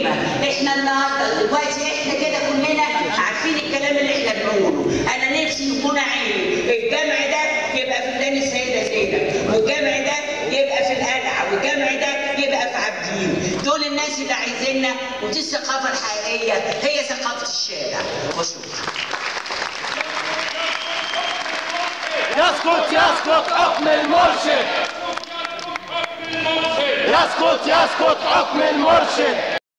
قيمه احنا النهارده دلوقتي احنا كده كلنا عارفين الكلام اللي احنا بنقوله انا نفسي يكون عيني الجمع ده يبقى في ميدان السيده زينب والجمع ده يبقى في القلعه والجمع ده يبقى في عابدين دول الناس اللي عايزيننا ودي الثقافه الحقيقيه هي ثقافه الشارع وشكرا يسقط يسقط حكم المرشد يسقط يسقط حكم المرشد